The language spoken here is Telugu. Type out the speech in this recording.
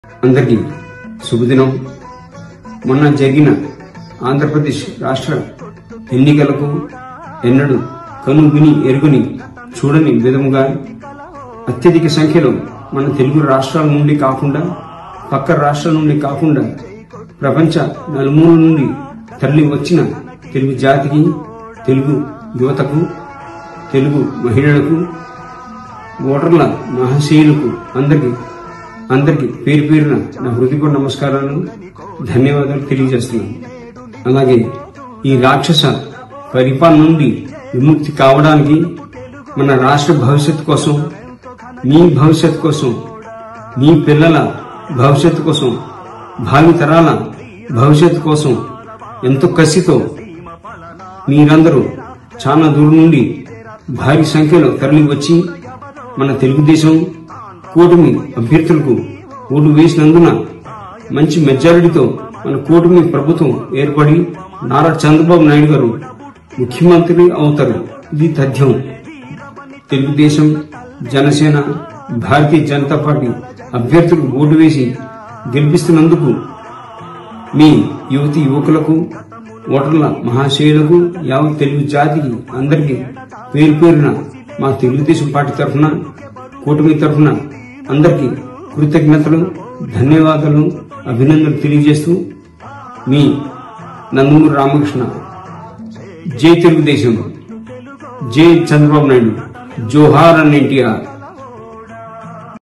అందరికీ శుభదినం మొన్న జరిగిన ఆంధ్రప్రదేశ్ రాష్ట్ర ఎన్నికలకు ఎన్నడూ కను విని ఎరుగుని చూడని విధముగా అత్యధిక సంఖ్యలో మన తెలుగు రాష్ట్రాల నుండి కాకుండా పక్క రాష్ట్రాల నుండి కాకుండా ప్రపంచ నలుమూల నుండి తరలి వచ్చిన తెలుగు జాతికి తెలుగు యువతకు తెలుగు మహిళలకు ఓటర్ల మహాశయులకు అందరికి అందరికి పేరు పేరున నా హృదయపూర్వ నమస్కారాలు ధన్యవాదాలు తెలియజేస్తున్నాను అలాగే ఈ రాక్షస పరిపాలన నుండి విముక్తి కావడానికి మన రాష్ట్ర భవిష్యత్తు కోసం మీ భవిష్యత్తు కోసం మీ పిల్లల భవిష్యత్తు కోసం భావి తరాల భవిష్యత్తు కోసం ఎంతో కసితో మీరందరూ చాలా దూరం నుండి భారీ సంఖ్యలో తరలి వచ్చి మన తెలుగుదేశం కూటమి అభ్యర్థులకు ఓటు వేసినందున మంచి మెజారిటీతో మన కూటమి ప్రభుత్వం ఏర్పడి నారా చంద్రబాబు నాయుడు గారు ముఖ్యమంత్రి అవుతారు ఇది తథ్యం తెలుగుదేశం జనసేన భారతీయ జనతా పార్టీ అభ్యర్థులకు ఓటు వేసి గెలిపిస్తున్నందుకు మీ యువతి యువకులకు ఓటర్ల మహాశయులకు యావత్ తెలుగు జాతికి అందరికీ పేరు పేరున మా తెలుగుదేశం పార్టీ తరఫున కూటమి తరఫున అందరికీ కృతజ్ఞతలు ధన్యవాదాలు అభినందనలు తెలియజేస్తూ మీ నందమూరి రామకృష్ణ జై తెలుగుదేశం జై చంద్రబాబు నాయుడు జోహార్ అన్న ఎన్టీఆర్